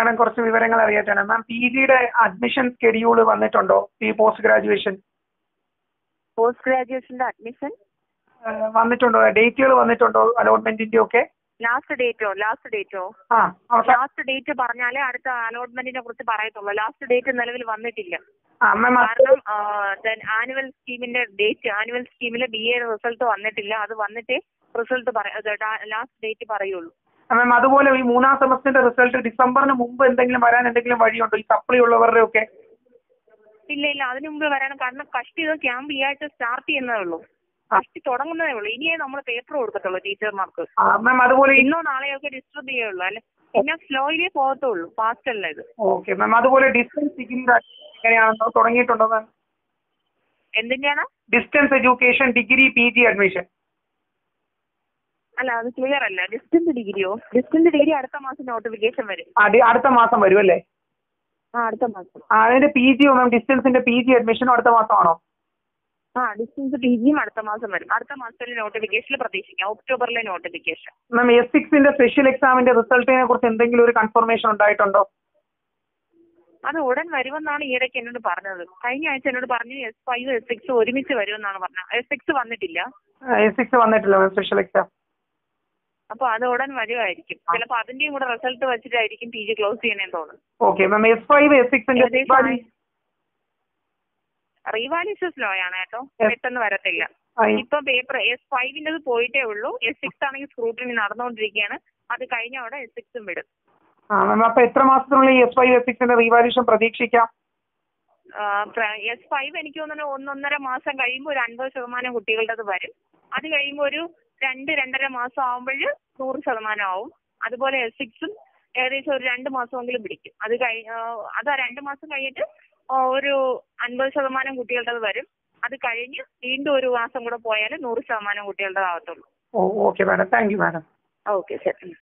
madam കുറച്ച് വിവരങ്ങൾ അറിയാറ്റാണ് മാം പി ജിയുടെ അഡ്മിഷൻ സ്കെഡ്യൂൾ വന്നിട്ടുണ്ടോ ഈ പോസ്റ്റ് ഗ്രാജുവേഷൻ പോസ്റ്റ് ഗ്രാജുവേഷന്റെ അഡ്മിഷൻ വന്നിട്ടുണ്ടോ ഡേറ്റുകൾ വന്നിട്ടുണ്ടോ അലോട്ട്മെന്റിന്റെ ഒക്കെ ലാസ്റ്റ് ഡേറ്റോ ലാസ്റ്റ് ഡേറ്റോ ആ അവസാനം ലാസ്റ്റ് ഡേറ്റ് പറഞ്ഞാലേ അടുത്ത അലോട്ട്മെന്റിനെ കുറിച്ച് പറയത്തുള്ളൂ ലാസ്റ്റ് ഡേറ്റ് നിലവിൽ വന്നിട്ടില്ല ആ മാം കാരണം ആനുവൽ സ്കീമിന്റെ ഡേറ്റ് ആനുവൽ സ്കീമിലെ ബി എ റിസൾട്ട് വന്നിട്ടില്ല അത് വന്നിട്ടേ റിസൾട്ട് ലാസ്റ്റ് ഡേറ്റ് പറയുള്ളൂ മാം അതുപോലെ ഈ മൂന്നാം സെമസ്റ്ററിന്റെ റിസൾട്ട് ഡിസംബറിന് മുമ്പ് എന്തെങ്കിലും വരാൻ എന്തെങ്കിലും വഴിയുണ്ടോ ഈ സപ്ലി ഉള്ളവരുടെ ഒക്കെ ഇല്ല ഇല്ല അതിനു മുമ്പ് വരാൻ കാരണം കഷ്ടി ഇത് ക്യാമ്പ് ഈ ആഴ്ച സ്റ്റാർട്ട് ചെയ്യുന്നതേ ഉള്ളൂ കഷ്ടി തുടങ്ങുന്നതേ ഉള്ളൂ ഇനിയേ നമ്മൾ പേപ്പർ കൊടുക്കത്തുള്ളൂ ടീച്ചർമാർക്ക് ആ മാം അതുപോലെ ഈ ഇന്നോ നാളെയോ ഒക്കെ ഡിസ്ട്രിബ്യൂട്ട് ചെയ്യുള്ളൂ അല്ലെ പിന്നെ സ്ലോയിലേ പോകത്തുള്ളൂ ഫാസ്റ്റ് അല്ല ഇത് ഓക്കെ മാം അതുപോലെ ഡിസ്റ്റൻസ് ഡിഗ്രി എങ്ങനെയാണെന്നോ തുടങ്ങിയിട്ടുണ്ടോ മാം എന്തിന്റെയാണ് distance education degree P G admission അല്ല അത് ക്ലിയർ അല്ല ഡിസ്റ്റന്റ് ഡിഗ്രിയോ ഡിസ്റ്റന്റ് ഡിഗ്രി അടുത്ത മാസം നോട്ടിഫിക്കേഷൻ വരും അടുത്ത മാസം വരും അല്ലേ ആ അടുത്ത മാസം ആ, അതിന്റെ പി ജിയോ മാം ഡിസ്റ്റൻസിന്റെ പി ജി അഡ്മിഷനും അടുത്ത മാസമാണോ ആ ഡിസ്റ്റൻസ് പി ജിയും അടുത്ത മാസം വരും അടുത്ത മാസത്തിലെ നോട്ടിഫിക്കേഷനിൽ പ്രതീക്ഷിക്കാം ഒക്ടോബറിലെ നോട്ടിഫിക്കേഷൻ മാം എസ് സിക്സിന്റെ സ്പെഷ്യൽ എക്സാമിന്റെ റിസൾട്ടിനെ കുറിച്ച് എന്തെങ്കിലും ഒരു കൺഫർമേഷൻ ഉണ്ടായിട്ടുണ്ടോ അത് ഉടൻ വരുമെന്നാണ് ഈയിടയ്ക്ക് എന്നോട് പറഞ്ഞത് കഴിഞ്ഞ ആഴ്ച എന്നോട് പറഞ്ഞു എസ് ഫൈവ് എസ് സിക്സ് ഒരുമിച്ച് വരുമെന്നാണ് പറഞ്ഞത് എസ് സിക്സ് വന്നിട്ടില്ല എസ് സിക്സ് വന്നിട്ടില്ല മാം സ്പെഷ്യൽ എക്സാം അപ്പൊ അത് ഉടൻ വരുമായിരിക്കും ചിലപ്പോൾ അതിന്റെയും കൂടെ റിസൾട്ട് വെച്ചിട്ടായിരിക്കും പി ജി ക്ലോസ് ചെയ്യണേന്ന് തോന്നുന്നു okay ma'am S five S സിക്സിന്റെ ഏകദേശം റീവാലിസസ് ലോ ആണ് കേട്ടോ പെട്ടെന്ന് വരത്തില്ല ഇപ്പൊ പേപ്പർ എസ് ഫൈവിന്റെ പോയിട്ടേ ഉള്ളൂ എസ് സിക്സ് ആണെങ്കിൽ സ്ക്രൂട്ടിനി നടന്നുകൊണ്ടിരിക്കുകയാണ് അത് കഴിഞ്ഞ അവിടെ എസ് സിക്സും വിടും ആ മാം അപ്പൊ എത്ര മാസത്തിനുള്ളിൽ എസ് ഫൈവ് എസ് സിക്സിന്റെ റീവാല്യൂഷൻ പ്രതീക്ഷിക്കാം എസ് ഫൈവ് എനിക്ക് തോന്നുന്നു ഒന്നൊന്നര മാസം കഴിയുമ്പോൾ ഒരു അൻപത് ശതമാനം കുട്ടികളുടെ വരും അത് കഴിയുമ്പോൾ ഒരു രണ്ട് രണ്ടര മാസം ആകുമ്പോൾ നൂറ് ശതമാനം ആവും അതുപോലെ എസ് സിക്സും ഏകദേശം ഒരു രണ്ട് മാസമെങ്കിലും പിടിക്കും അത് കഴി ആ, അത് ആ രണ്ട് മാസം കഴിഞ്ഞിട്ട് ആ, ഒരു അൻപത് ശതമാനം കുട്ടികളുടെ വരും അത് കഴിഞ്ഞ് വീണ്ടും ഒരു മാസം കൂടെ പോയാൽ നൂറ് ശതമാനം കുട്ടികളുടെ ആവത്തുള്ളൂ oh okay madam thank you madam okay ശരി